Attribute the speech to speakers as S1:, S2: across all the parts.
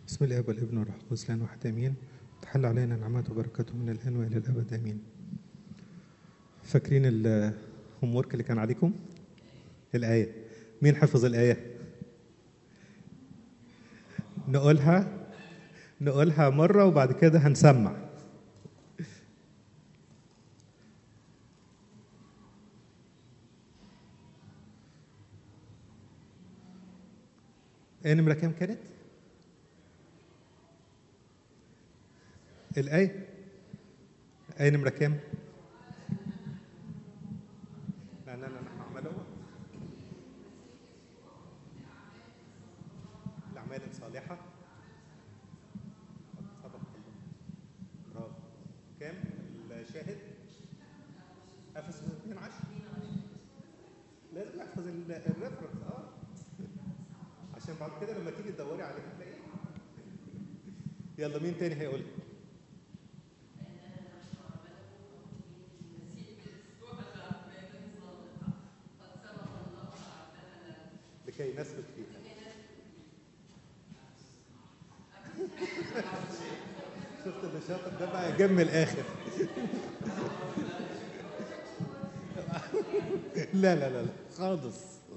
S1: بسم الله والابن والروح القدس الان واحد امين تحل علينا نعمته وبركاته من الان والى الابد امين فاكرين الهوم ورك اللي كان عليكم الايه مين حفظ الايه نقولها نقولها مره وبعد كده هنسمع ايه نمره كام كانت الآية آية نمرة كام؟ لأننا نحن عمله الأعمال الصالحة قد سبق الله برافو كام الشاهد؟ أفسس 2 10 لازم أحفظ ال- الريفرنس اه عشان بعد كده لما تيجي تدوري عليه هتلاقيه يلا مين تاني هيقولها؟ لكي نسلك فيها شفت اللي شاطر ده بقى جم الاخر لا لا لا لا خالص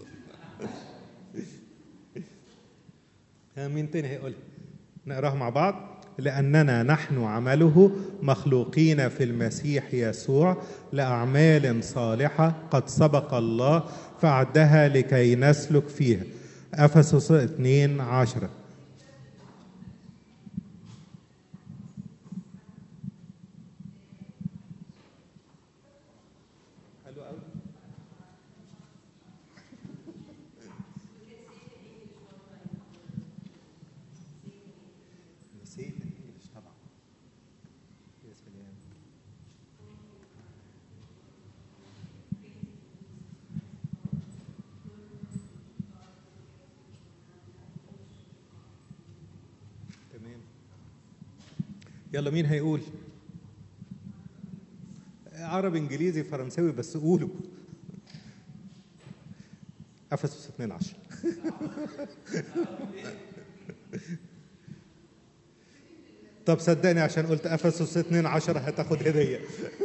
S1: ها مين تاني هيقولها نقراها مع بعض لأننا نحن عمله مخلوقين في المسيح يسوع لأعمال صالحة قد سبق الله فأعدها لكي نسلك فيها أفسس 2 عشرة حلو قوي نسيت الانجليش طبعا يا سلام تمام يلا مين هيقول عربي انجليزي فرنساوي بس قولوا افسس 2 10 طب صدقني عشان قلت افسس 2 10 هتاخد هديه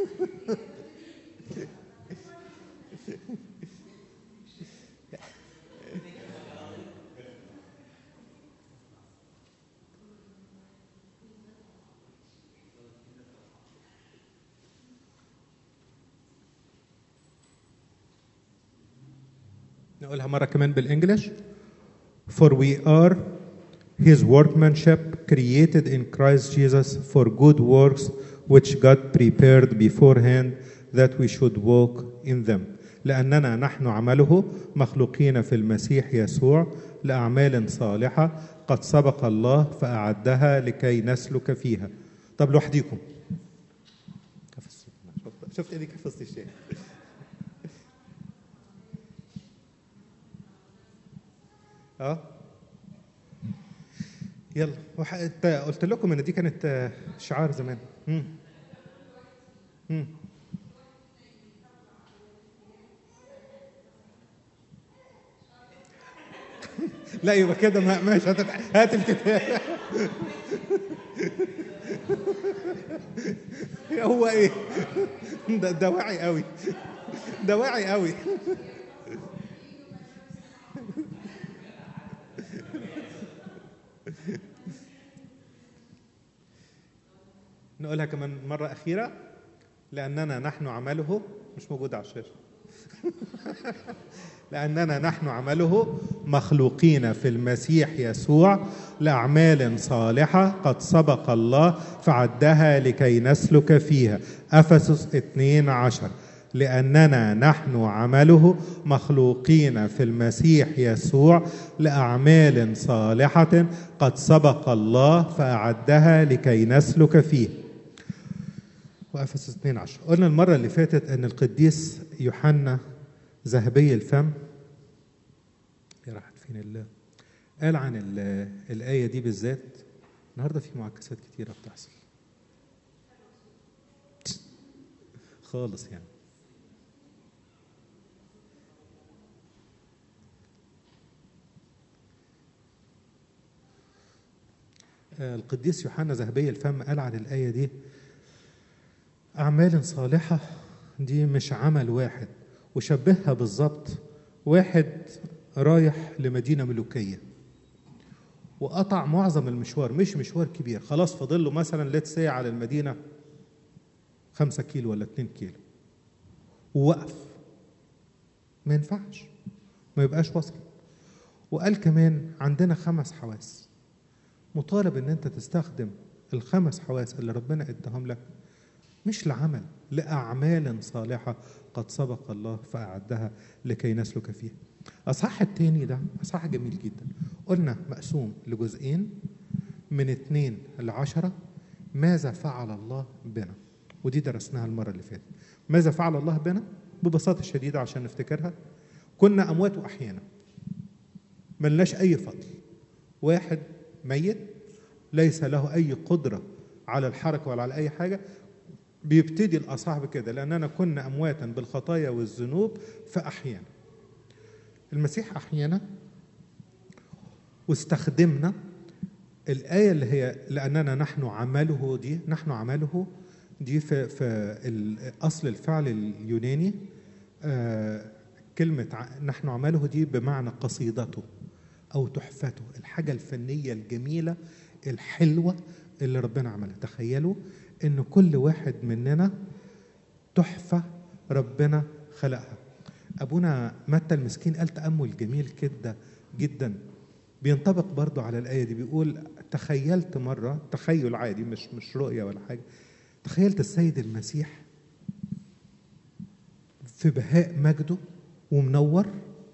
S1: نقولها مرة كمان بالإنجلش For we are his workmanship created in Christ Jesus for good works which God prepared beforehand that we should walk in them لأننا نحن عمله مخلوقين في المسيح يسوع لأعمال صالحة قد سبق الله فأعدها لكي نسلك فيها طب لوحديكم شفت شفت ايديك حفظت الشيء اه يلا وح... إنت قلت لكم ان دي كانت آه، شعار زمان مم. مم. لا يبقى كده ما- ماشي هات هات الكتاب هو ايه ده ده واعي قوي ده واعي قوي نقولها كمان مرة أخيرة لأننا نحن عمله مش موجود على الشاشة لأننا نحن عمله مخلوقين في المسيح يسوع لأعمال صالحة قد سبق الله فعدها لكي نسلك فيها أفسس 2 عشر لأننا نحن عمله مخلوقين في المسيح يسوع لأعمال صالحة قد سبق الله فأعدها لكي نسلك فيه وأفسس 2 عشر قلنا المرة اللي فاتت أن القديس يوحنا ذهبي الفم يا راحت فين الله قال عن ال- الآية دي بالذات النهاردة في معاكسات كتيرة بتحصل خالص يعني آه، القديس يوحنا ذهبي الفم قال عن الآية دي أعمال صالحة دي مش عمل واحد وشبهها بالظبط واحد رايح لمدينة ملوكية وقطع معظم المشوار مش مشوار كبير خلاص فاضل له مثلا ليت سي على المدينة خمسة كيلو ولا اتنين كيلو ووقف ما ينفعش ما يبقاش وصل وقال كمان عندنا خمس حواس مطالب ان انت تستخدم الخمس حواس اللي ربنا اداهم لك مش لعمل لأعمال صالحة قد سبق الله فأعدها لكي نسلك فيها أصحاح التاني ده أصحاح جميل جدا قلنا مقسوم لجزئين من اتنين لعشرة ماذا فعل الله بنا ودي درسناها المرة اللي فاتت ماذا فعل الله بنا ببساطة شديدة عشان نفتكرها كنا أموات وأحيانا ملناش أي فضل واحد ميت ليس له أي قدرة على الحركة ولا على أي حاجة بيبتدي الأصحاح بكده لأننا كنا أمواتا بالخطايا والذنوب فأحيانا المسيح أحيانا واستخدمنا الآية اللي هي لأننا نحن عمله دي نحن عمله دي في في أصل الفعل اليوناني آه كلمة ع- نحن عمله دي بمعنى قصيدته أو تحفته الحاجة الفنية الجميلة الحلوة اللي ربنا عملها تخيلوا إن كل واحد مننا تحفة ربنا خلقها أبونا متى المسكين قال تأمل جميل كده جدا بينطبق برضو على الآية دي بيقول تخيلت مرة تخيل عادي مش مش رؤية ولا حاجة تخيلت السيد المسيح في بهاء مجده ومنور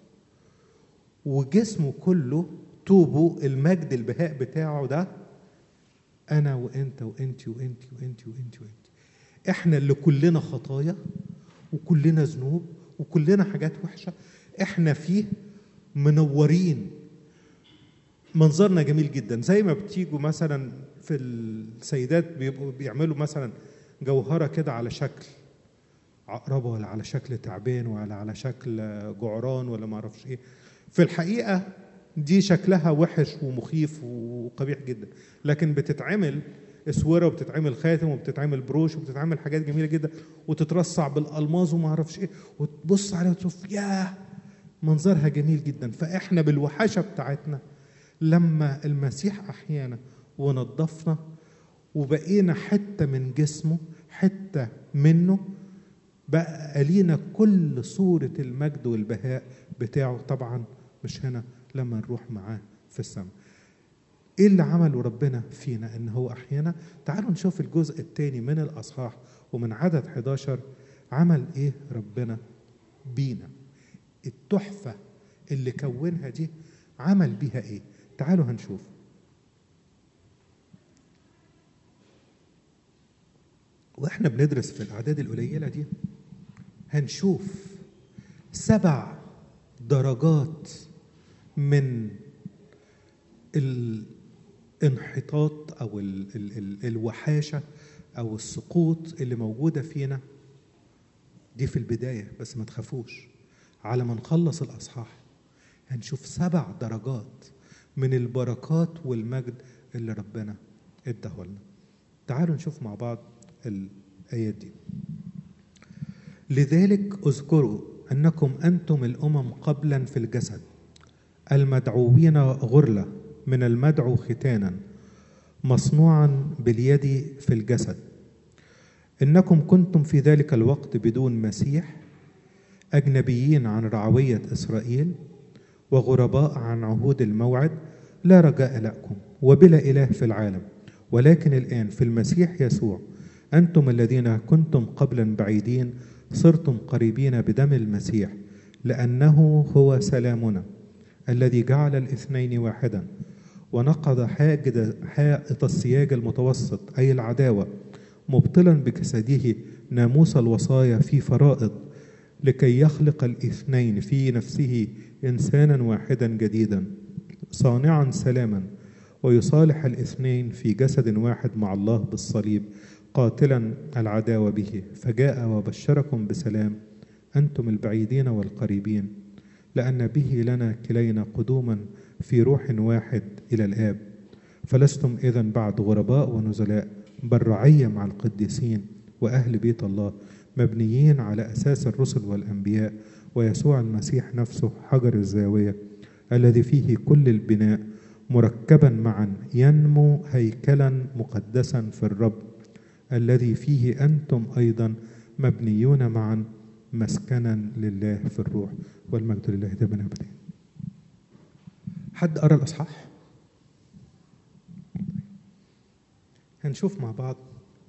S1: وجسمه كله طوبه المجد البهاء بتاعه ده انا وانت وانت وانت وانت وانت وانت احنا اللي كلنا خطايا وكلنا ذنوب وكلنا حاجات وحشه احنا فيه منورين منظرنا جميل جدا زي ما بتيجوا مثلا في السيدات بيبقوا بيعملوا مثلا جوهره كده على شكل عقربه ولا على شكل تعبان ولا على شكل جعران ولا ما اعرفش ايه في الحقيقه دي شكلها وحش ومخيف وقبيح جدا لكن بتتعمل اسوره وبتتعمل خاتم وبتتعمل بروش وبتتعمل حاجات جميله جدا وتترصع بالالماظ وما اعرفش ايه وتبص عليها وتشوف ياه منظرها جميل جدا فاحنا بالوحشه بتاعتنا لما المسيح احيانا ونظفنا وبقينا حته من جسمه حته منه بقى لينا كل صورة المجد والبهاء بتاعه طبعا مش هنا لما نروح معاه في السماء ايه اللي عمله ربنا فينا ان هو احيانا تعالوا نشوف الجزء الثاني من الاصحاح ومن عدد 11 عمل ايه ربنا بينا التحفة اللي كونها دي عمل بيها ايه تعالوا هنشوف واحنا بندرس في الاعداد القليله دي هنشوف سبع درجات من الانحطاط او ال ال ال الوحاشه او السقوط اللي موجوده فينا دي في البدايه بس ما تخافوش على ما نخلص الاصحاح هنشوف سبع درجات من البركات والمجد اللي ربنا اداه لنا تعالوا نشوف مع بعض الايات دي لذلك اذكروا انكم انتم الامم قبلا في الجسد المدعوين غرله من المدعو ختانا مصنوعا باليد في الجسد انكم كنتم في ذلك الوقت بدون مسيح اجنبيين عن رعويه اسرائيل وغرباء عن عهود الموعد لا رجاء لكم وبلا اله في العالم ولكن الان في المسيح يسوع انتم الذين كنتم قبلا بعيدين صرتم قريبين بدم المسيح لانه هو سلامنا الذي جعل الاثنين واحدا ونقض حاجد حائط السياج المتوسط اي العداوه مبطلا بجسده ناموس الوصايا في فرائض لكي يخلق الاثنين في نفسه انسانا واحدا جديدا صانعا سلاما ويصالح الاثنين في جسد واحد مع الله بالصليب قاتلا العداوه به فجاء وبشركم بسلام انتم البعيدين والقريبين لان به لنا كلينا قدوما في روح واحد الى الاب فلستم إذا بعد غرباء ونزلاء بل رعية مع القديسين وأهل بيت الله مبنيين على أساس الرسل والأنبياء ويسوع المسيح نفسه حجر الزاوية الذي فيه كل البناء مركبا معا ينمو هيكلا مقدسا في الرب الذي فيه أنتم أيضا مبنيون معا مسكنا لله في الروح والمجد لله دائما أبدا حد قرأ الأصحاح؟ هنشوف مع بعض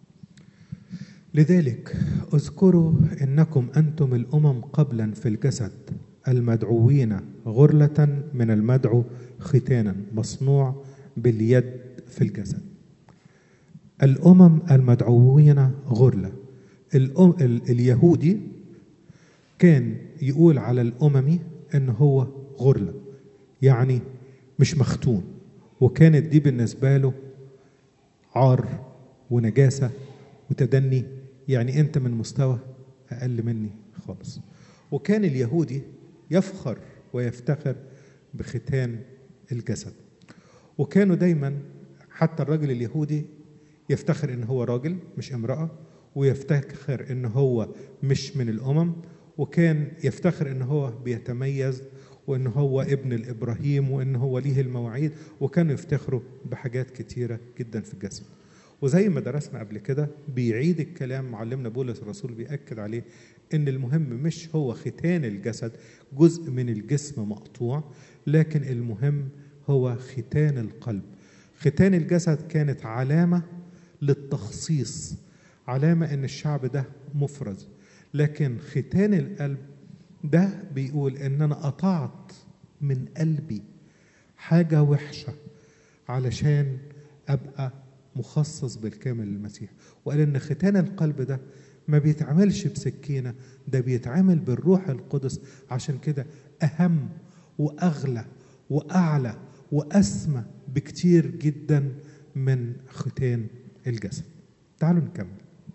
S1: لذلك اذكروا انكم انتم الامم قبلا في الجسد المدعوين غرلة من المدعو ختانا مصنوع باليد في الجسد الامم المدعوين غرلة الأم ال اليهودي كان يقول على الاممي ان هو غرلة يعني مش مختون وكانت دي بالنسبة له عار ونجاسة وتدني يعني أنت من مستوى أقل مني خالص وكان اليهودي يفخر ويفتخر بختان الجسد وكانوا دايما حتى الراجل اليهودي يفتخر ان هو راجل مش امرأة ويفتخر ان هو مش من الامم وكان يفتخر ان هو بيتميز وان هو ابن الابراهيم وان هو ليه المواعيد وكانوا يفتخروا بحاجات كتيره جدا في الجسد وزي ما درسنا قبل كده بيعيد الكلام معلمنا بولس الرسول بيأكد عليه ان المهم مش هو ختان الجسد جزء من الجسم مقطوع لكن المهم هو ختان القلب ختان الجسد كانت علامة للتخصيص علامة ان الشعب ده مفرز لكن ختان القلب ده بيقول ان انا قطعت من قلبي حاجة وحشة علشان ابقى مخصص بالكامل للمسيح وقال ان ختان القلب ده ما بيتعملش بسكينة ده بيتعمل بالروح القدس عشان كده أهم وأغلى وأعلى وأسمى بكتير جدا من ختان الجسد تعالوا نكمل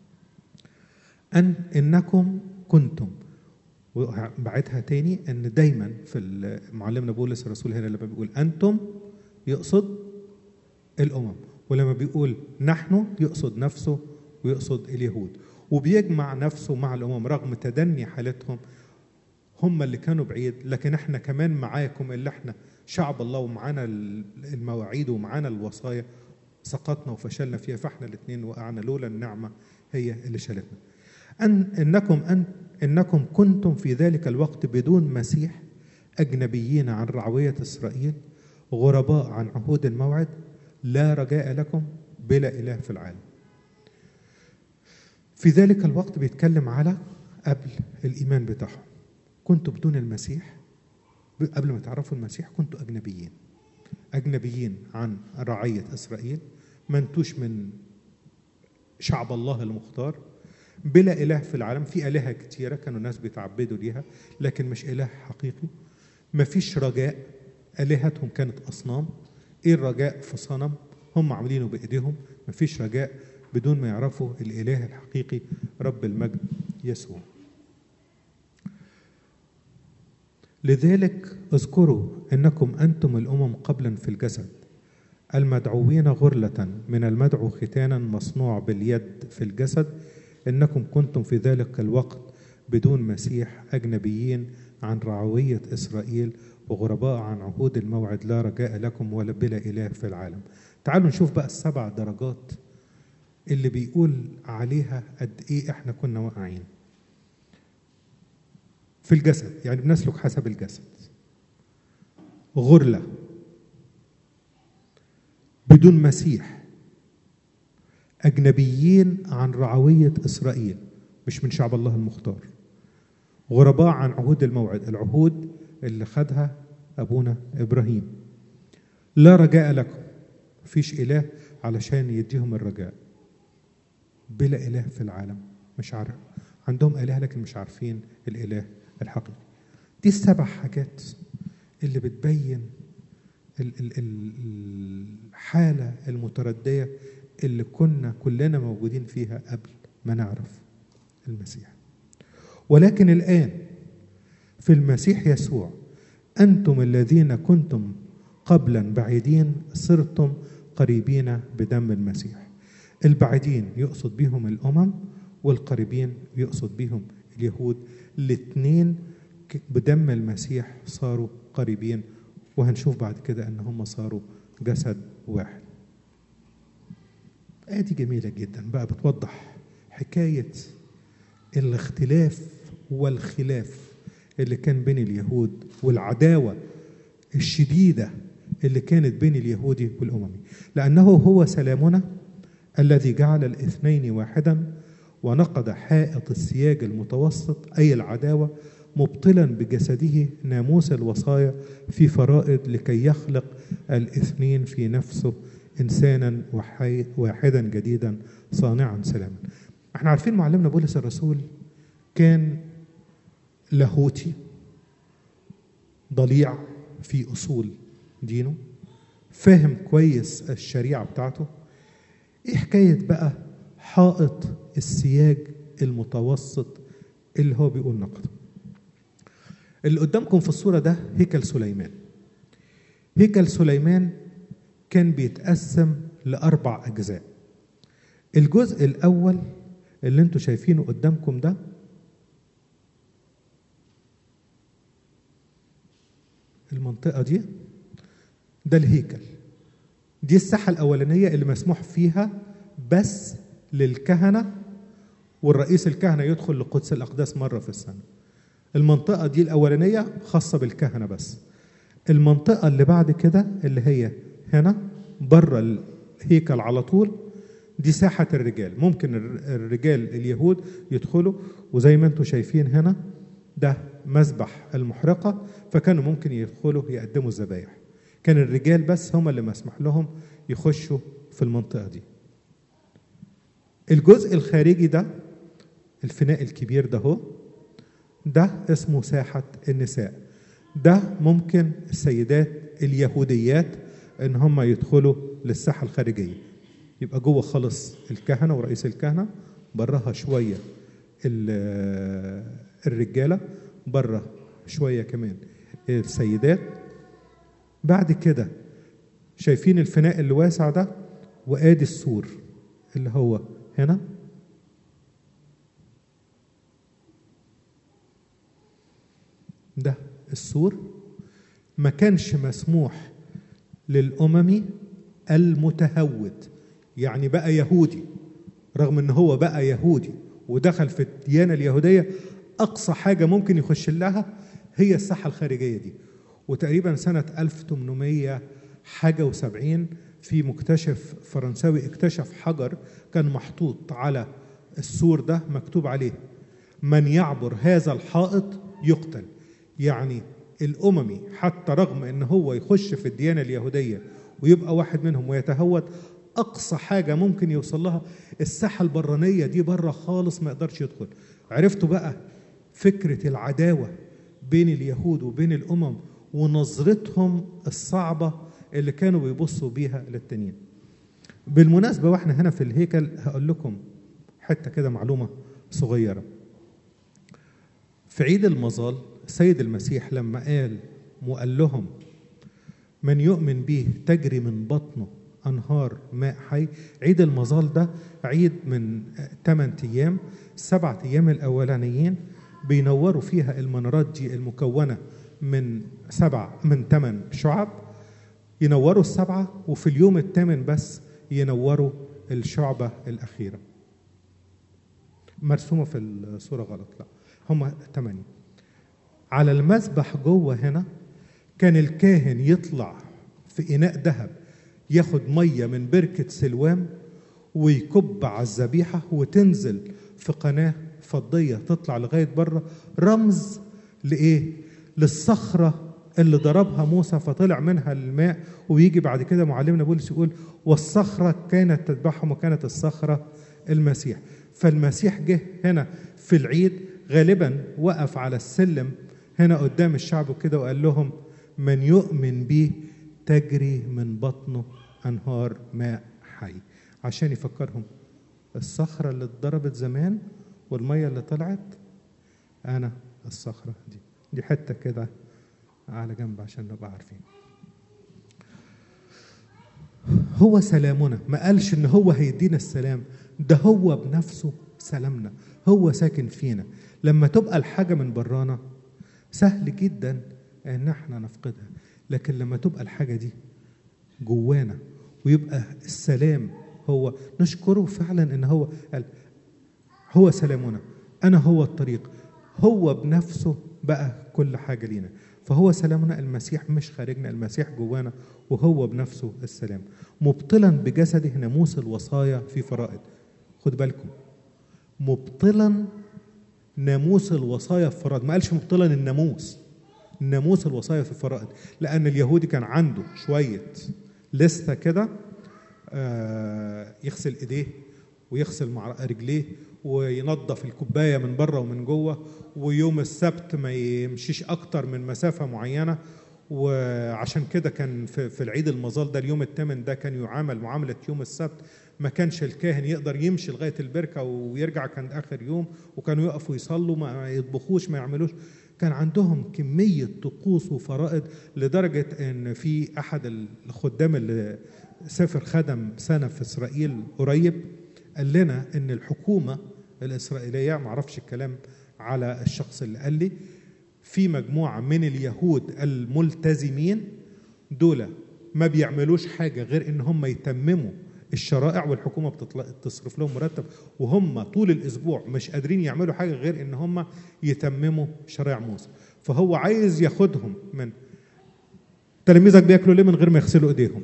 S1: أن إنكم كنتم وبعدها تاني ان دايما في معلمنا بولس الرسول هنا لما بيقول انتم يقصد الامم ولما بيقول نحن يقصد نفسه ويقصد اليهود وبيجمع نفسه مع الامم رغم تدني حالتهم هم اللي كانوا بعيد لكن احنا كمان معاكم اللي احنا شعب الله ومعانا المواعيد ومعانا الوصايا سقطنا وفشلنا فيها فاحنا الاثنين وقعنا لولا النعمه هي اللي شالتنا. أن إنكم أن إنكم كنتم في ذلك الوقت بدون مسيح أجنبيين عن رعوية إسرائيل غرباء عن عهود الموعد لا رجاء لكم بلا إله في العالم في ذلك الوقت بيتكلم على قبل الإيمان بتاعهم كنتوا بدون المسيح قبل ما تعرفوا المسيح كنتوا أجنبيين أجنبيين عن رعية إسرائيل ما انتوش من شعب الله المختار بلا إله في العالم في آلهة كتيرة كانوا الناس بيتعبدوا ليها لكن مش إله حقيقي مفيش رجاء آلهتهم كانت أصنام إيه الرجاء في صنم هم عاملينه بإيديهم مفيش رجاء بدون ما يعرفوا الإله الحقيقي رب المجد يسوع لذلك اذكروا انكم انتم الامم قبلا في الجسد المدعوين غرلة من المدعو ختانا مصنوع باليد في الجسد انكم كنتم في ذلك الوقت بدون مسيح اجنبيين عن رعوية اسرائيل وغرباء عن عهود الموعد لا رجاء لكم ولا بلا اله في العالم. تعالوا نشوف بقى السبع درجات اللي بيقول عليها قد ايه احنا كنا واقعين. في الجسد يعني بنسلك حسب الجسد غرلة بدون مسيح أجنبيين عن رعوية إسرائيل مش من شعب الله المختار غرباء عن عهود الموعد العهود اللي خدها أبونا إبراهيم لا رجاء لكم مفيش إله علشان يديهم الرجاء بلا إله في العالم مش عارف عندهم إله لكن مش عارفين الإله الحقيقي دي السبع حاجات اللي بتبين الحالة المتردية اللي كنا كلنا موجودين فيها قبل ما نعرف المسيح ولكن الآن في المسيح يسوع أنتم الذين كنتم قبلا بعيدين صرتم قريبين بدم المسيح البعيدين يقصد بهم الأمم والقريبين يقصد بهم اليهود الاثنين بدم المسيح صاروا قريبين وهنشوف بعد كده ان هم صاروا جسد واحد آية دي جميلة جدا بقى بتوضح حكاية الاختلاف والخلاف اللي كان بين اليهود والعداوة الشديدة اللي كانت بين اليهودي والأممي لأنه هو سلامنا الذي جعل الاثنين واحدا ونقض حائط السياج المتوسط أي العداوة مبطلا بجسده ناموس الوصايا في فرائض لكي يخلق الاثنين في نفسه انسانا واحدا جديدا صانعا سلاما. احنا عارفين معلمنا بولس الرسول كان لاهوتي ضليع في اصول دينه فاهم كويس الشريعه بتاعته ايه حكايه بقى حائط السياج المتوسط اللي هو بيقول نقده اللي قدامكم في الصورة ده هيكل سليمان هيكل سليمان كان بيتقسم لأربع أجزاء الجزء الأول اللي انتوا شايفينه قدامكم ده المنطقة دي ده الهيكل دي الساحة الأولانية اللي مسموح فيها بس للكهنة والرئيس الكهنة يدخل لقدس الأقداس مرة في السنة المنطقة دي الأولانية خاصة بالكهنة بس المنطقة اللي بعد كده اللي هي هنا بره الهيكل على طول دي ساحة الرجال ممكن الرجال اليهود يدخلوا وزي ما انتم شايفين هنا ده مذبح المحرقة فكانوا ممكن يدخلوا يقدموا الذبايح كان الرجال بس هم اللي مسمح لهم يخشوا في المنطقة دي الجزء الخارجي ده الفناء الكبير ده هو ده اسمه ساحة النساء ده ممكن السيدات اليهوديات ان هم يدخلوا للساحة الخارجية يبقى جوه خالص الكهنة ورئيس الكهنة براها شوية الرجالة بره شوية كمان السيدات بعد كده شايفين الفناء اللي واسع ده وادي السور اللي هو هنا ده السور ما كانش مسموح للأممي المتهود يعني بقى يهودي رغم ان هو بقى يهودي ودخل في الديانة اليهودية أقصى حاجة ممكن يخش لها هي الساحة الخارجية دي وتقريبا سنة 1800 حاجة وسبعين في مكتشف فرنساوي اكتشف حجر كان محطوط على السور ده مكتوب عليه من يعبر هذا الحائط يقتل يعني الأممي حتى رغم أن هو يخش في الديانة اليهودية ويبقى واحد منهم ويتهود أقصى حاجة ممكن يوصل لها الساحة البرانية دي بره خالص ما يقدرش يدخل عرفتوا بقى فكرة العداوة بين اليهود وبين الأمم ونظرتهم الصعبة اللي كانوا بيبصوا بيها للتانيين بالمناسبة واحنا هنا في الهيكل هقول لكم حتة كده معلومة صغيرة في عيد المظال السيد المسيح لما قال وقال لهم من يؤمن به تجري من بطنه أنهار ماء حي عيد المظال ده عيد من 8 أيام السبعة أيام الأولانيين بينوروا فيها المنارات دي المكونة من سبع من ثمان شعب ينوروا السبعة وفي اليوم الثامن بس ينوروا الشعبة الأخيرة مرسومة في الصورة غلط لا هم ثمانية على المذبح جوه هنا كان الكاهن يطلع في إناء ذهب ياخد مية من بركة سلوام ويكب على الذبيحة وتنزل في قناة فضية تطلع لغاية بره رمز لإيه؟ للصخرة اللي ضربها موسى فطلع منها الماء ويجي بعد كده معلمنا بولس يقول والصخرة كانت تذبحهم وكانت الصخرة المسيح فالمسيح جه هنا في العيد غالبا وقف على السلم هنا قدام الشعب كده وقال لهم من يؤمن بي تجري من بطنه انهار ماء حي عشان يفكرهم الصخرة اللي اتضربت زمان والمية اللي طلعت أنا الصخرة دي دي حتة كده على جنب عشان نبقى عارفين هو سلامنا ما قالش ان هو هيدينا السلام ده هو بنفسه سلامنا هو ساكن فينا لما تبقى الحاجة من برانا سهل جدا ان احنا نفقدها لكن لما تبقى الحاجة دي جوانا ويبقى السلام هو نشكره فعلا ان هو قال هو سلامنا انا هو الطريق هو بنفسه بقى كل حاجه لينا فهو سلامنا المسيح مش خارجنا المسيح جوانا وهو بنفسه السلام مبطلا بجسده ناموس الوصايا في فرائض خد بالكم مبطلا ناموس الوصايا في فرائض ما قالش مبطلا الناموس ناموس الوصايا في الفرائض لان اليهودي كان عنده شويه لسته كده آه، يغسل ايديه ويغسل مع رجليه وينظف الكوبايه من بره ومن جوه ويوم السبت ما يمشيش اكتر من مسافه معينه وعشان كده كان في في العيد المظال ده اليوم الثامن ده كان يعامل معامله يوم السبت ما كانش الكاهن يقدر يمشي لغايه البركه ويرجع كان اخر يوم وكانوا يقفوا يصلوا ما يطبخوش ما يعملوش كان عندهم كميه طقوس وفرائض لدرجه ان في احد الخدام اللي سافر خدم سنه في اسرائيل قريب قال لنا ان الحكومه الاسرائيليه ما اعرفش الكلام على الشخص اللي قال لي في مجموعه من اليهود الملتزمين دول ما بيعملوش حاجه غير ان هم يتمموا الشرائع والحكومه بتطلع تصرف لهم مرتب وهم طول الاسبوع مش قادرين يعملوا حاجه غير ان هم يتمموا شرائع موسى فهو عايز ياخدهم من تلاميذك بياكلوا ليه من غير ما يغسلوا ايديهم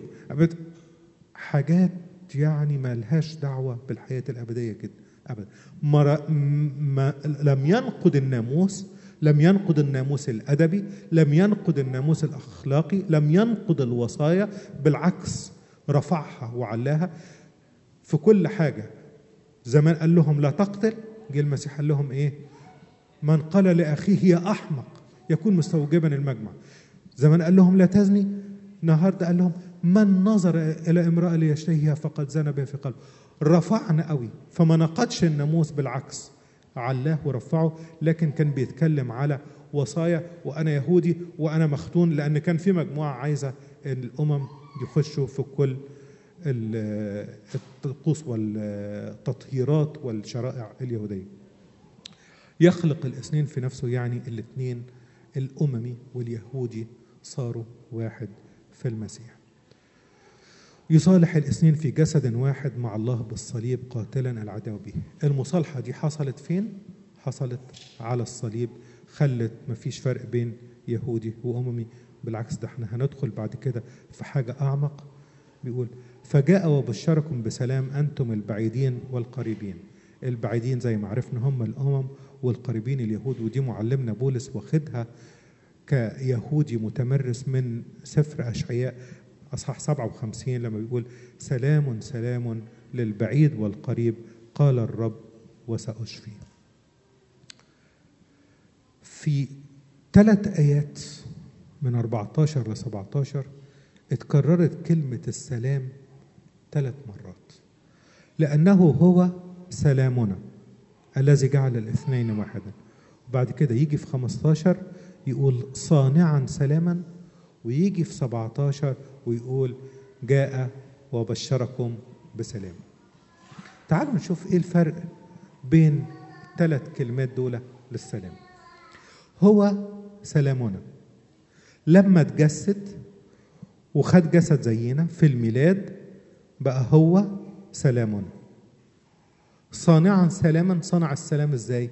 S1: حاجات يعني ما لهاش دعوه بالحياه الابديه كده ابدا ما ما لم ينقض الناموس لم ينقض الناموس الادبي لم ينقض الناموس الاخلاقي لم ينقض الوصايا بالعكس رفعها وعلاها في كل حاجه زمان قال لهم لا تقتل جه المسيح قال لهم ايه من قال لاخيه يا احمق يكون مستوجبا المجمع زمان قال لهم لا تزني النهارده قال لهم من نظر الى امراه ليشتهيها فقد زنى بها في قلبه رفعنا قوي فما نقدش الناموس بالعكس علاه ورفعه لكن كان بيتكلم على وصايا وانا يهودي وانا مختون لان كان في مجموعه عايزه الامم يخشوا في كل الطقوس والتطهيرات والشرائع اليهوديه يخلق الاثنين في نفسه يعني الاثنين الاممي واليهودي صاروا واحد في المسيح يصالح الاثنين في جسد واحد مع الله بالصليب قاتلا العدو به المصالحة دي حصلت فين؟ حصلت على الصليب خلت مفيش فرق بين يهودي وأممي بالعكس ده احنا هندخل بعد كده في حاجة أعمق بيقول فجاء وبشركم بسلام أنتم البعيدين والقريبين البعيدين زي ما عرفنا هم الأمم والقريبين اليهود ودي معلمنا بولس واخدها كيهودي متمرس من سفر أشعياء أصحاح 57 لما بيقول سلام سلام للبعيد والقريب قال الرب وسأشفي في ثلاث آيات من 14 ل 17 اتكررت كلمة السلام ثلاث مرات لأنه هو سلامنا الذي جعل الاثنين واحدا وبعد كده يجي في 15 يقول صانعا سلاما ويجي في 17 ويقول جاء وبشركم بسلام تعالوا نشوف ايه الفرق بين الثلاث كلمات دول للسلام هو سلامنا لما اتجسد وخد جسد زينا في الميلاد بقى هو سلامنا صانعا سلاما صنع السلام ازاي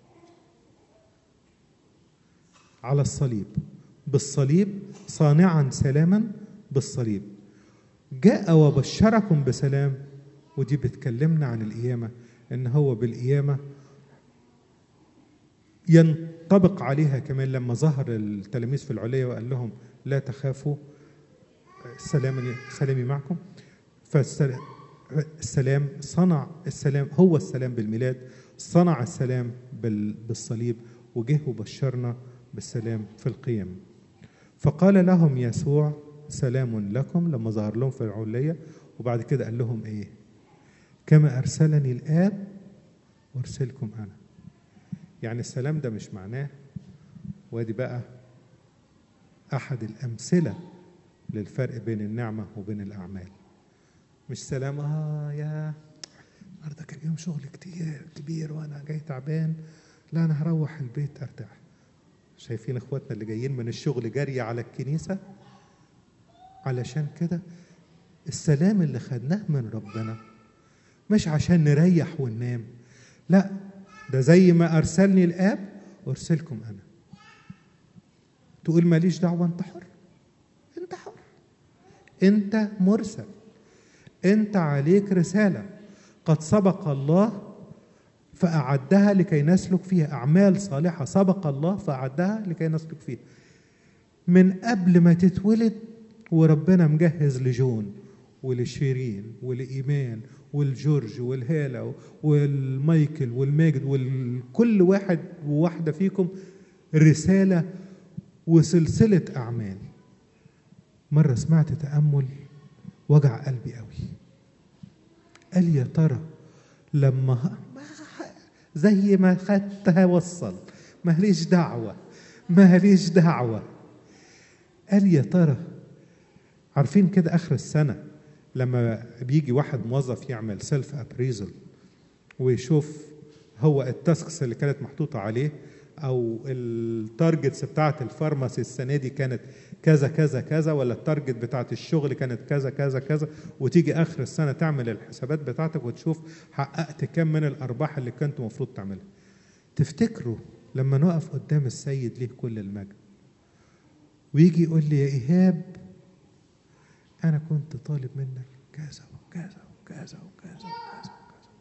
S1: على الصليب بالصليب صانعا سلاما بالصليب جاء وبشركم بسلام ودي بتكلمنا عن القيامة إن هو بالقيامة ينطبق عليها كمان لما ظهر التلاميذ في العلية وقال لهم لا تخافوا سلام سلامي معكم فالسلام صنع السلام هو السلام بالميلاد صنع السلام بالصليب وجه وبشرنا بالسلام في القيامه فقال لهم يسوع سلام لكم لما ظهر لهم في العلية وبعد كده قال لهم ايه كما أرسلني الآب أرسلكم أنا يعني السلام ده مش معناه وادي بقى أحد الأمثلة للفرق بين النعمة وبين الأعمال مش سلام اه يا النهارده كان يوم شغل كتير كبير وانا جاي تعبان لا انا هروح البيت ارتاح شايفين اخواتنا اللي جايين من الشغل جري على الكنيسه علشان كده السلام اللي خدناه من ربنا مش عشان نريح وننام لا ده زي ما ارسلني الاب ارسلكم انا تقول ماليش دعوه انت حر انت حر انت مرسل انت عليك رساله قد سبق الله فأعدها لكي نسلك فيها أعمال صالحة سبق الله فأعدها لكي نسلك فيها من قبل ما تتولد وربنا مجهز لجون ولشيرين ولإيمان والجورج والهالة والمايكل والماجد وكل واحد وواحدة فيكم رسالة وسلسلة أعمال مرة سمعت تأمل وجع قلبي قوي قال يا ترى لما زي ما خدتها وصل ماليش دعوة ماليش دعوة قال يا ترى عارفين كده آخر السنة لما بيجي واحد موظف يعمل سيلف ابريزل ويشوف هو التاسكس اللي كانت محطوطة عليه او التارجتس بتاعت الفارماسي السنه دي كانت كذا كذا كذا ولا التارجت بتاعت الشغل كانت كذا كذا كذا وتيجي اخر السنه تعمل الحسابات بتاعتك وتشوف حققت كم من الارباح اللي كنت المفروض تعملها تفتكروا لما نقف قدام السيد ليه كل المجد ويجي يقول لي يا ايهاب انا كنت طالب منك كذا وكذا وكذا وكذا وكذا وكذا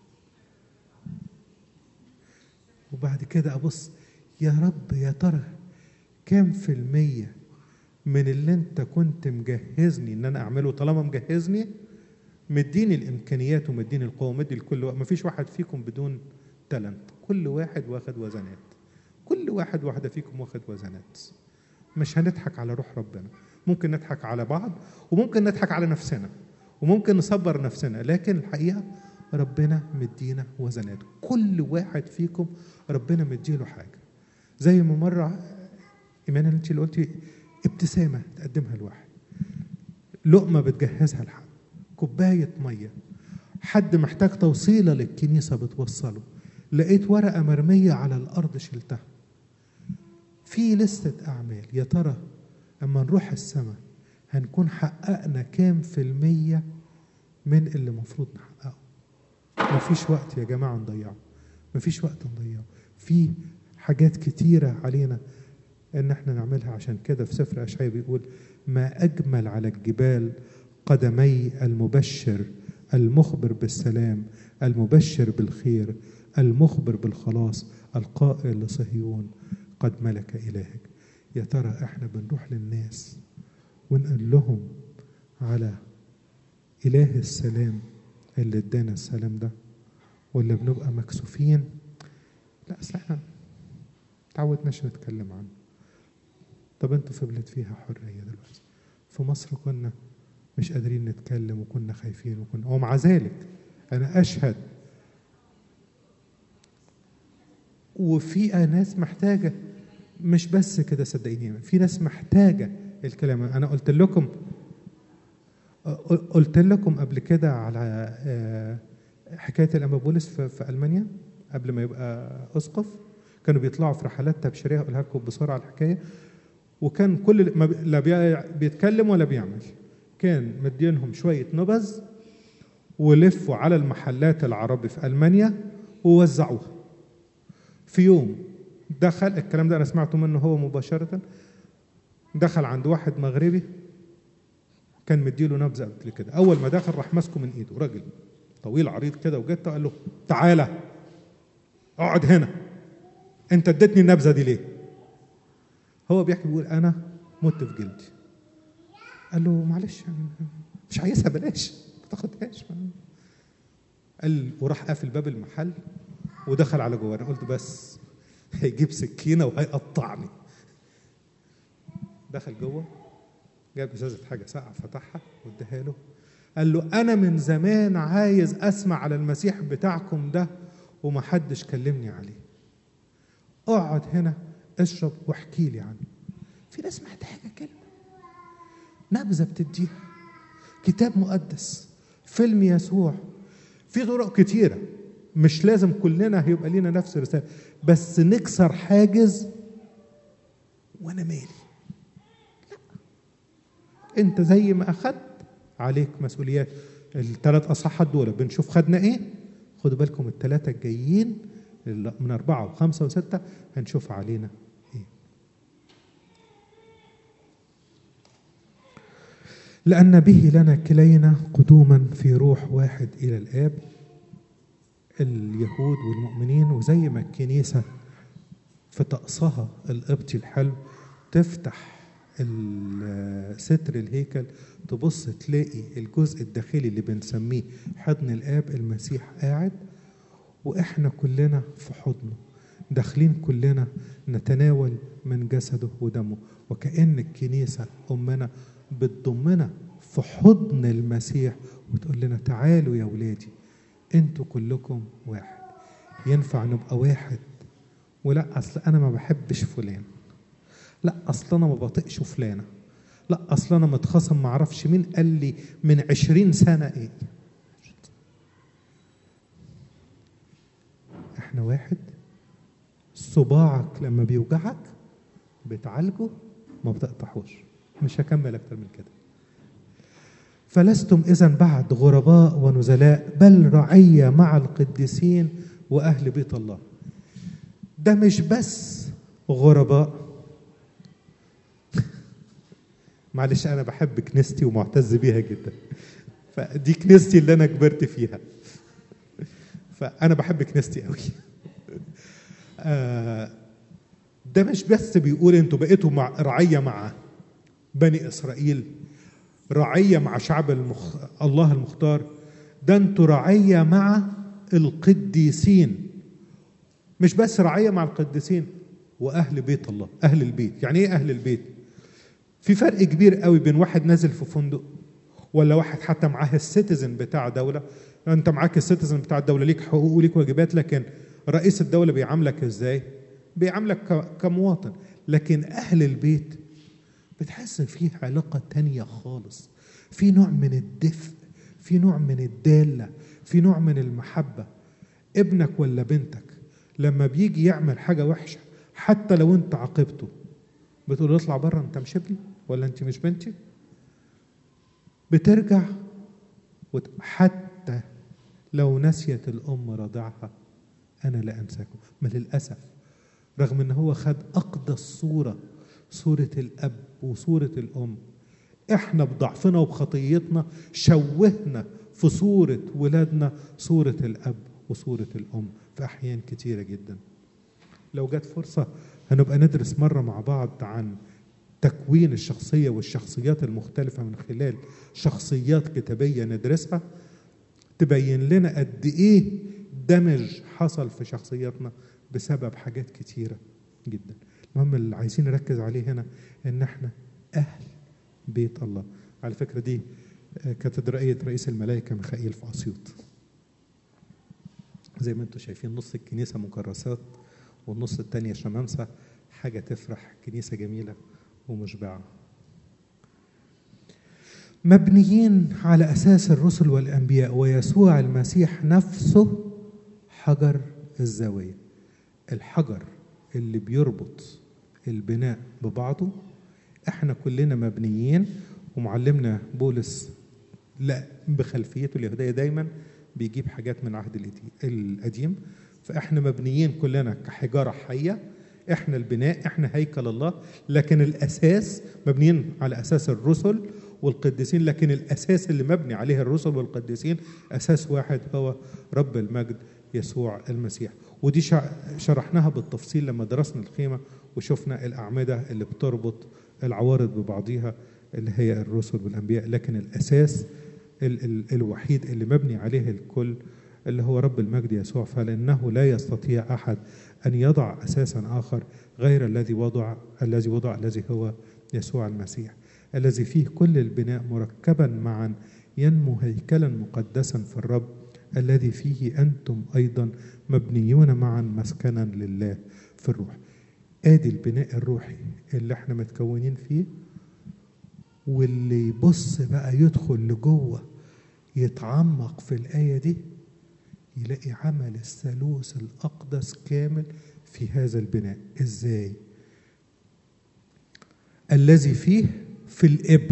S1: وبعد كده ابص يا رب يا ترى كام في المية من اللي انت كنت مجهزني ان انا اعمله طالما مجهزني مديني الامكانيات ومديني القوه مدي لكل واحد مفيش واحد فيكم بدون تالنت كل واحد واخد وزنات كل واحد واحده فيكم واخد وزنات مش هنضحك على روح ربنا ممكن نضحك على بعض وممكن نضحك على نفسنا وممكن نصبر نفسنا لكن الحقيقه ربنا مدينا وزنات كل واحد فيكم ربنا مديله حاجه زي ما مرة إيمان أنت اللي قلتي ابتسامة تقدمها لواحد لقمة بتجهزها لحد كوباية مية حد محتاج توصيلة للكنيسة بتوصله لقيت ورقة مرمية على الأرض شلتها في لستة أعمال يا ترى أما نروح السماء هنكون حققنا كام في المية من اللي المفروض نحققه مفيش وقت يا جماعة نضيعه مفيش وقت نضيعه في حاجات كتيرة علينا ان احنا نعملها عشان كده في سفر اشعياء بيقول ما اجمل على الجبال قدمي المبشر المخبر بالسلام المبشر بالخير المخبر بالخلاص القائل لصهيون قد ملك الهك يا ترى احنا بنروح للناس ونقول لهم على اله السلام اللي ادانا السلام ده ولا بنبقى مكسوفين لا اصل احنا تعودناش نتكلم عنه طب انتوا في بلاد فيها حريه دلوقتي في مصر كنا مش قادرين نتكلم وكنا خايفين وكنا ومع ذلك انا اشهد وفي ناس محتاجه مش بس كده صدقيني في ناس محتاجه الكلام انا قلت لكم قلت لكم قبل كده على حكايه الانبا بولس في المانيا قبل ما يبقى اسقف كانوا بيطلعوا في رحلات تبشيريه اقولها لكم بسرعه الحكايه وكان كل ما لا بيتكلم ولا بيعمل كان مدينهم شويه نبذ ولفوا على المحلات العربي في المانيا ووزعوها في يوم دخل الكلام ده انا سمعته منه هو مباشره دخل عند واحد مغربي كان مديله نبذه قبل كده اول ما دخل راح ماسكه من ايده راجل طويل عريض كده وجت قال له تعالى اقعد هنا انت اديتني النبذه دي ليه هو بيحكي بيقول انا مت في جلدي قال له معلش مش عايزها بلاش ما تاخدهاش قال وراح قافل باب المحل ودخل على جوه انا قلت بس هيجيب سكينه وهيقطعني دخل جوه جاب ازازه حاجه ساقعه فتحها واداها له قال له انا من زمان عايز اسمع على المسيح بتاعكم ده ومحدش كلمني عليه اقعد هنا اشرب واحكي لي عنه في ناس محتاجه كلمه نبذه بتديها كتاب مقدس فيلم يسوع في طرق كتيرة مش لازم كلنا هيبقى لينا نفس الرسالة بس نكسر حاجز وانا مالي لا انت زي ما اخدت عليك مسؤوليات الثلاث اصحات دول بنشوف خدنا ايه خدوا بالكم الثلاثه الجايين من اربعه وخمسه وسته هنشوف علينا ايه لان به لنا كلينا قدوما في روح واحد الى الاب اليهود والمؤمنين وزي ما الكنيسه في طقسها القبطي الحلو تفتح ستر الهيكل تبص تلاقي الجزء الداخلي اللي بنسميه حضن الاب المسيح قاعد واحنا كلنا في حضنه داخلين كلنا نتناول من جسده ودمه وكأن الكنيسة أمنا بتضمنا في حضن المسيح وتقول لنا تعالوا يا ولادي انتوا كلكم واحد ينفع نبقى واحد ولا اصل انا ما بحبش فلان لا اصل انا ما بطيقش فلانه لا اصل انا متخاصم ما اعرفش مين قال لي من عشرين سنه ايه احنا واحد صباعك لما بيوجعك بتعالجه ما بتقطعوش مش هكمل اكتر من كده فلستم اذا بعد غرباء ونزلاء بل رعيه مع القديسين واهل بيت الله ده مش بس غرباء معلش انا بحب كنيستي ومعتز بيها جدا فدي كنيستي اللي انا كبرت فيها فانا بحب كنيستي قوي آه ده مش بس بيقول انتوا بقيتوا مع رعيه مع بني اسرائيل رعيه مع شعب المخ... الله المختار ده انتوا رعيه مع القديسين مش بس رعيه مع القديسين واهل بيت الله اهل البيت يعني ايه اهل البيت في فرق كبير قوي بين واحد نازل في فندق ولا واحد حتى معاه السيتيزن بتاع دوله انت معاك السيتيزن بتاع الدوله ليك حقوق وليك واجبات لكن رئيس الدوله بيعاملك ازاي بيعاملك كمواطن لكن اهل البيت بتحس فيه علاقه تانية خالص في نوع من الدفء في نوع من الداله في نوع من المحبه ابنك ولا بنتك لما بيجي يعمل حاجه وحشه حتى لو انت عاقبته بتقول له اطلع بره انت مش ابني ولا انت مش بنتي بترجع وت... حتى لو نسيت الام رضعها انا لا انساكم ما للاسف رغم ان هو خد اقدس صوره صوره الاب وصوره الام احنا بضعفنا وبخطيتنا شوهنا في صوره ولادنا صوره الاب وصوره الام في احيان كتيره جدا لو جت فرصه هنبقى ندرس مره مع بعض عن تكوين الشخصيه والشخصيات المختلفه من خلال شخصيات كتابيه ندرسها تبين لنا قد ايه دمج حصل في شخصياتنا بسبب حاجات كتيره جدا المهم اللي عايزين نركز عليه هنا ان احنا اهل بيت الله على فكره دي كاتدرائيه رئيس الملائكه ميخائيل في اسيوط زي ما انتم شايفين نص الكنيسه مكرسات والنص التانية شمامسة حاجة تفرح كنيسة جميلة ومشبعة مبنيين على أساس الرسل والأنبياء ويسوع المسيح نفسه حجر الزاوية الحجر اللي بيربط البناء ببعضه احنا كلنا مبنيين ومعلمنا بولس لا بخلفيته اليهودية دايما بيجيب حاجات من العهد القديم فاحنا مبنيين كلنا كحجاره حيه احنا البناء احنا هيكل الله لكن الاساس مبنيين على اساس الرسل والقديسين لكن الاساس اللي مبني عليه الرسل والقديسين اساس واحد هو رب المجد يسوع المسيح ودي شرحناها بالتفصيل لما درسنا الخيمه وشفنا الاعمده اللي بتربط العوارض ببعضيها اللي هي الرسل والانبياء لكن الاساس ال ال الوحيد اللي مبني عليه الكل اللي هو رب المجد يسوع فلانه لا يستطيع احد ان يضع اساسا اخر غير الذي وضع الذي وضع الذي هو يسوع المسيح الذي فيه كل البناء مركبا معا ينمو هيكلا مقدسا في الرب الذي فيه انتم ايضا مبنيون معا مسكنا لله في الروح ادي البناء الروحي اللي احنا متكونين فيه واللي يبص بقى يدخل لجوه يتعمق في الآية دي يلاقي عمل الثالوث الأقدس كامل في هذا البناء إزاي؟ الذي فيه في الابن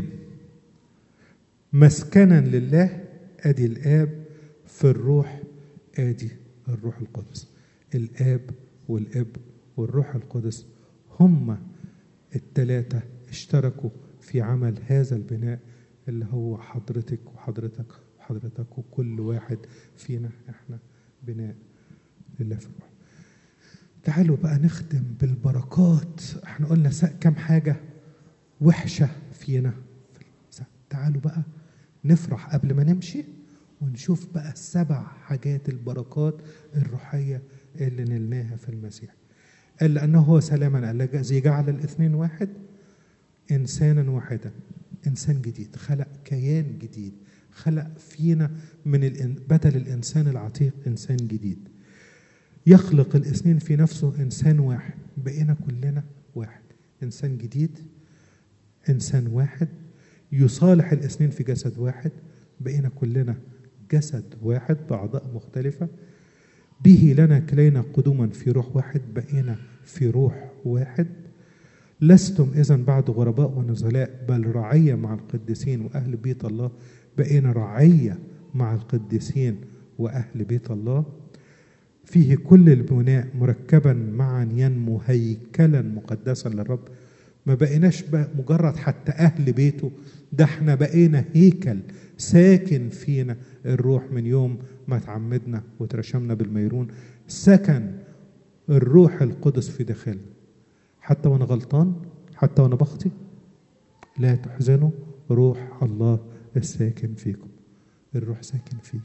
S1: مسكنا لله ادي الاب في الروح ادي الروح القدس الاب والابن والروح القدس هما الثلاثه اشتركوا في عمل هذا البناء اللي هو حضرتك وحضرتك وحضرتك وكل واحد فينا احنا بناء لله في الروح تعالوا بقى نختم بالبركات احنا قلنا كم حاجه وحشه فينا تعالوا بقى نفرح قبل ما نمشي ونشوف بقى السبع حاجات البركات الروحية اللي نلناها في المسيح قال لأنه هو سلاما الذي جعل الاثنين واحد إنسانا واحدا إنسان جديد خلق كيان جديد خلق فينا من الإن... بدل الإنسان العتيق إنسان جديد يخلق الاثنين في نفسه إنسان واحد بقينا كلنا واحد إنسان جديد إنسان واحد يصالح الاثنين في جسد واحد بقينا كلنا جسد واحد بأعضاء مختلفة به لنا كلينا قدوما في روح واحد بقينا في روح واحد لستم إذا بعد غرباء ونزلاء بل رعية مع القديسين وأهل بيت الله بقينا رعية مع القديسين وأهل بيت الله فيه كل البناء مركبا معا ينمو هيكلا مقدسا للرب ما بقيناش بقى مجرد حتى أهل بيته ده احنا بقينا هيكل ساكن فينا الروح من يوم ما تعمدنا وترشمنا بالميرون سكن الروح القدس في داخلنا حتى وانا غلطان حتى وانا بخطي لا تحزنوا روح الله الساكن فيكم الروح ساكن فيك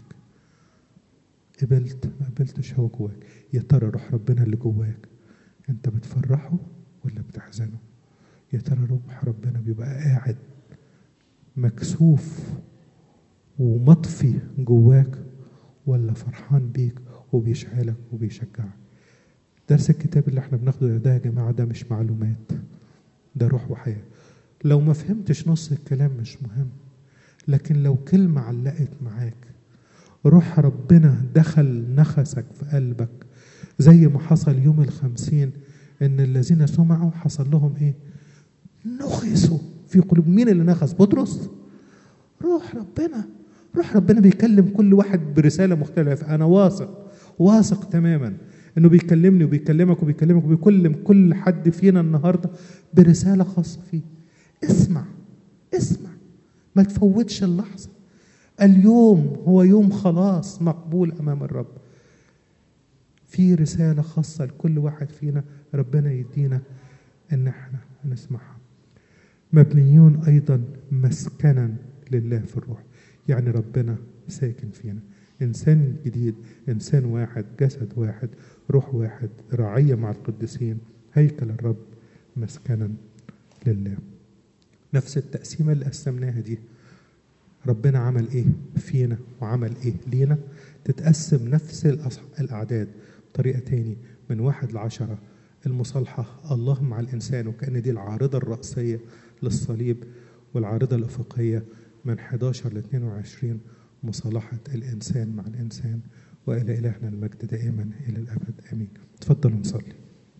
S1: قبلت ما قبلتش هو جواك يا ترى روح ربنا اللي جواك انت بتفرحه ولا بتحزنه يا ترى روح ربنا بيبقى قاعد مكسوف ومطفي جواك ولا فرحان بيك وبيشعلك وبيشجعك درس الكتاب اللي احنا بناخده ده يا جماعة ده مش معلومات ده روح وحياة لو ما فهمتش نص الكلام مش مهم لكن لو كلمة علقت معاك روح ربنا دخل نخسك في قلبك زي ما حصل يوم الخمسين ان الذين سمعوا حصل لهم ايه نخسوا في قلوب مين اللي نخس بطرس روح ربنا روح ربنا بيكلم كل واحد برساله مختلفه انا واثق واثق تماما انه بيكلمني وبيكلمك وبيكلمك وبيكلم كل حد فينا النهارده برساله خاصه فيه اسمع اسمع ما تفوتش اللحظه اليوم هو يوم خلاص مقبول امام الرب في رساله خاصه لكل واحد فينا ربنا يدينا ان احنا نسمعها مبنيون ايضا مسكنا لله في الروح يعني ربنا ساكن فينا انسان جديد انسان واحد جسد واحد روح واحد رعيه مع القديسين هيكل الرب مسكنا لله نفس التقسيمه اللي قسمناها دي ربنا عمل ايه فينا وعمل ايه لينا تتقسم نفس الاعداد بطريقه تاني من واحد لعشره المصالحه الله مع الانسان وكان دي العارضه الرئيسيه للصليب والعارضه الافقيه من 11 ل 22 مصالحة الإنسان مع الإنسان وإلى إلهنا المجد دائما إلى الأبد آمين تفضلوا نصلي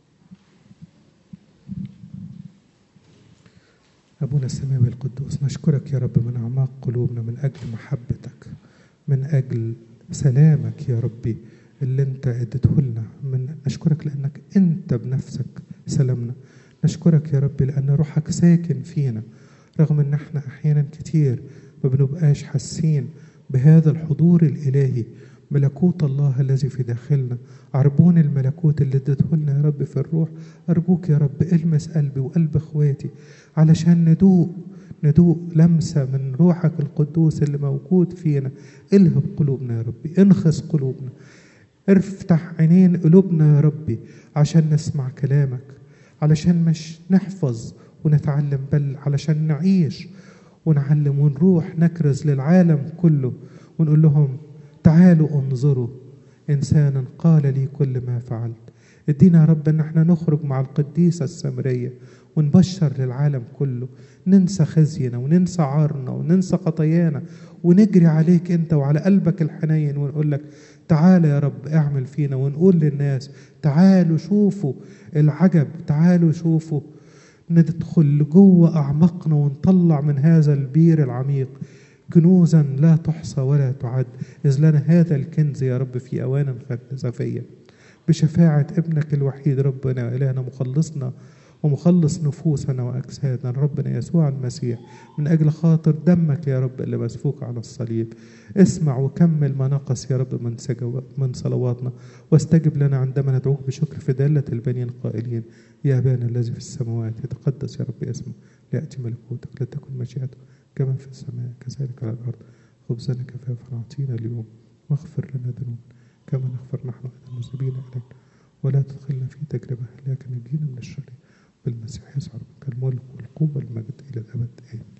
S1: أبونا السماوي القدوس نشكرك يا رب من أعماق قلوبنا من أجل محبتك من أجل سلامك يا ربي اللي أنت اديته لنا من نشكرك لأنك أنت بنفسك سلامنا نشكرك يا ربي لأن روحك ساكن فينا رغم ان احنا احيانا كتير ما بنبقاش حاسين بهذا الحضور الالهي ملكوت الله الذي في داخلنا عربون الملكوت اللي اديته لنا يا رب في الروح ارجوك يا رب المس قلبي وقلب اخواتي علشان ندوق ندوق لمسة من روحك القدوس اللي موجود فينا الهب قلوبنا يا ربي انخس قلوبنا افتح عينين قلوبنا يا ربي عشان نسمع كلامك علشان مش نحفظ ونتعلم بل علشان نعيش ونعلم ونروح نكرز للعالم كله ونقول لهم تعالوا انظروا انسانا قال لي كل ما فعلت ادينا يا رب ان احنا نخرج مع القديسه السامريه ونبشر للعالم كله ننسى خزينا وننسى عارنا وننسى خطايانا ونجري عليك انت وعلى قلبك الحنين ونقول لك تعالى يا رب اعمل فينا ونقول للناس تعالوا شوفوا العجب تعالوا شوفوا ندخل لجوه اعماقنا ونطلع من هذا البير العميق كنوزا لا تحصى ولا تعد اذ لنا هذا الكنز يا رب في اوان خزفيه بشفاعه ابنك الوحيد ربنا الهنا مخلصنا ومخلص نفوسنا واجسادنا ربنا يسوع المسيح من اجل خاطر دمك يا رب اللي مسفوك على الصليب اسمع وكمل ما نقص يا رب من سجو من صلواتنا واستجب لنا عندما ندعوك بشكر في دالة البنين قائلين يا أبانا الذي في السماوات يتقدس يا رب اسمه ليأتي ملكوتك لتكن مشيئتك كما في السماء كذلك على الأرض خبزنا كفافا أعطينا اليوم واغفر لنا ذنوبنا كما نغفر نحن أيضا المذنبين إليك ولا تدخلنا في تجربة لكن نجينا من الشر بالمسيح يسوع ربك الملك والقوة والمجد إلى الأبد آمين